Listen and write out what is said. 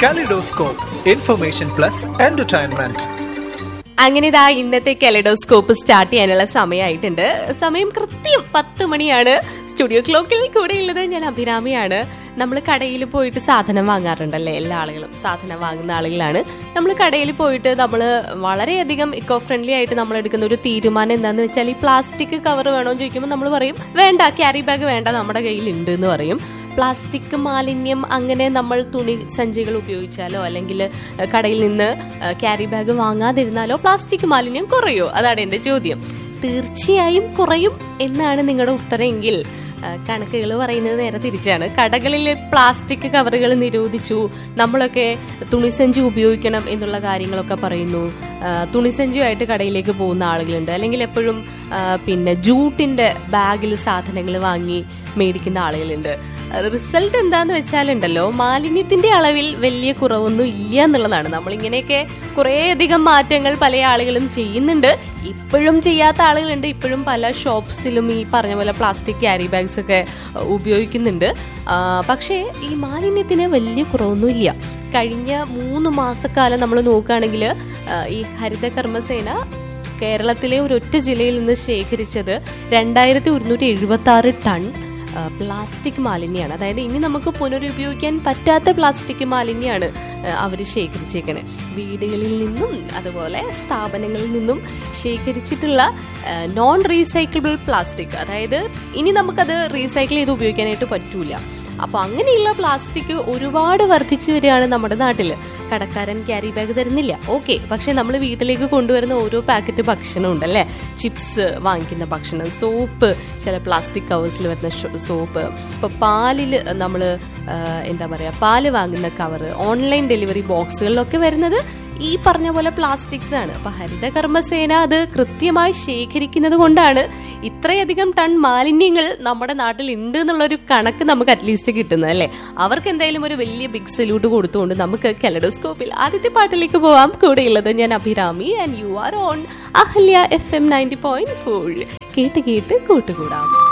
Kaleidoscope, information plus entertainment. അങ്ങനെ ഇതാ ഇന്നത്തെ കെലഡോസ്കോപ്പ് സ്റ്റാർട്ട് ചെയ്യാനുള്ള സമയമായിട്ടുണ്ട് സമയം കൃത്യം പത്ത് മണിയാണ് സ്റ്റുഡിയോ ക്ലോക്കിൽ കൂടെയുള്ളത് ഞാൻ അഭിരാമിയാണ് നമ്മൾ കടയിൽ പോയിട്ട് സാധനം വാങ്ങാറുണ്ടല്ലേ എല്ലാ ആളുകളും സാധനം വാങ്ങുന്ന ആളുകളാണ് നമ്മൾ കടയിൽ പോയിട്ട് നമ്മൾ വളരെയധികം ഇക്കോ ഫ്രണ്ട്ലി ആയിട്ട് നമ്മൾ എടുക്കുന്ന ഒരു തീരുമാനം എന്താന്ന് വെച്ചാൽ ഈ പ്ലാസ്റ്റിക് കവർ വേണോന്ന് ചോദിക്കുമ്പോൾ നമ്മൾ പറയും വേണ്ട ക്യാരി ബാഗ് വേണ്ട നമ്മുടെ കയ്യിൽ ഉണ്ട് എന്ന് പറയും പ്ലാസ്റ്റിക് മാലിന്യം അങ്ങനെ നമ്മൾ തുണി സഞ്ചികൾ ഉപയോഗിച്ചാലോ അല്ലെങ്കിൽ കടയിൽ നിന്ന് ക്യാരി ബാഗ് വാങ്ങാതിരുന്നാലോ പ്ലാസ്റ്റിക് മാലിന്യം കുറയോ അതാണ് എൻ്റെ ചോദ്യം തീർച്ചയായും കുറയും എന്നാണ് നിങ്ങളുടെ ഉത്തരമെങ്കിൽ കണക്കുകൾ പറയുന്നത് നേരെ തിരിച്ചാണ് കടകളിൽ പ്ലാസ്റ്റിക് കവറുകൾ നിരോധിച്ചു നമ്മളൊക്കെ തുണിസഞ്ചി ഉപയോഗിക്കണം എന്നുള്ള കാര്യങ്ങളൊക്കെ പറയുന്നു ആ, തുണിസഞ്ചിയുമായിട്ട് കടയിലേക്ക് പോകുന്ന ആളുകളുണ്ട് അല്ലെങ്കിൽ എപ്പോഴും ആ, പിന്നെ ജൂട്ടിന്റെ ബാഗിൽ സാധനങ്ങൾ വാങ്ങി മേടിക്കുന്ന ആളുകളുണ്ട് റിസൾട്ട് എന്താന്ന് വെച്ചാലുണ്ടല്ലോ മാലിന്യത്തിന്റെ അളവിൽ വലിയ കുറവൊന്നും ഇല്ല എന്നുള്ളതാണ് നമ്മളിങ്ങനെയൊക്കെ കുറേയധികം മാറ്റങ്ങൾ പല ആളുകളും ചെയ്യുന്നുണ്ട് ഇപ്പോഴും ചെയ്യാത്ത ആളുകളുണ്ട് ഇപ്പോഴും പല ഷോപ്സിലും ഈ പറഞ്ഞ പോലെ പ്ലാസ്റ്റിക് ക്യാരി ബാഗ്സ് ഒക്കെ അഹ്, ഉപയോഗിക്കുന്നുണ്ട് ആ, പക്ഷേ ഈ മാലിന്യത്തിന് വലിയ കുറവൊന്നുമില്ല കഴിഞ്ഞ മൂന്ന് മാസക്കാലം നമ്മൾ നോക്കുകയാണെങ്കിൽ ഈ ഹരിത കർമ്മസേന കേരളത്തിലെ ഒരൊറ്റ ജില്ലയിൽ നിന്ന് ശേഖരിച്ചത് രണ്ടായിരത്തി ഒരുന്നൂറ്റി എഴുപത്തി ആറ് ടൺ ആ, പ്ലാസ്റ്റിക് മാലിന്യമാണ് അതായത് ഇനി നമുക്ക് പുനരുപയോഗിക്കാൻ പറ്റാത്ത പ്ലാസ്റ്റിക് മാലിന്യമാണ് അവർ ശേഖരിച്ചേക്കണേ വീടുകളിൽ നിന്നും അതുപോലെ സ്ഥാപനങ്ങളിൽ നിന്നും ശേഖരിച്ചിട്ടുള്ള നോൺ റീസൈക്കിളബിൾ പ്ലാസ്റ്റിക് അതായത് ഇനി നമുക്കത് റീസൈക്കിൾ ചെയ്ത് ഉപയോഗിക്കാനായിട്ട് പറ്റൂല അപ്പൊ അങ്ങനെയുള്ള പ്ലാസ്റ്റിക് ഒരുപാട് വർദ്ധിച്ചു വരികയാണ് നമ്മുടെ നാട്ടിൽ കടക്കാരൻ ക്യാരി ബാഗ് തരുന്നില്ല ഓക്കെ പക്ഷെ നമ്മൾ വീട്ടിലേക്ക് കൊണ്ടുവരുന്ന ഓരോ പാക്കറ്റ് ഭക്ഷണം ഉണ്ടല്ലേ ചിപ്സ് വാങ്ങിക്കുന്ന ഭക്ഷണം സോപ്പ് ചില പ്ലാസ്റ്റിക് കവേഴ്സിൽ വരുന്ന ഷോ- സോപ്പ് ഇപ്പൊ പാലിൽ നമ്മൾ എന്താ പറയാ പാല് വാങ്ങുന്ന കവറ് ഓൺലൈൻ ഡെലിവറി ബോക്സുകളിലൊക്കെ വരുന്നത് ഈ പറഞ്ഞ പോലെ പ്ലാസ്റ്റിക്സ് ആണ് അപ്പൊ ഹരിത കർമ്മസേന അത് കൃത്യമായി ശേഖരിക്കുന്നത് കൊണ്ടാണ് ഇത്രയധികം ടൺ മാലിന്യങ്ങൾ നമ്മുടെ നാട്ടിൽ ഉണ്ട് എന്നുള്ള ഒരു കണക്ക് നമുക്ക് അറ്റ്ലീസ്റ്റ് കിട്ടുന്നത് അല്ലേ അവർക്ക് എന്തായാലും ഒരു വലിയ ബിഗ് സല്യൂട്ട് കൊടുത്തുകൊണ്ട് നമുക്ക് കെലഡോസ്കോപ്പിൽ ആദ്യത്തെ പാട്ടിലേക്ക് പോവാം കൂടെയുള്ളത് ഞാൻ Abhirami and you are on Ahalya F M ninety point four കേട്ട് കേട്ട് കൂട്ടുകൂടാം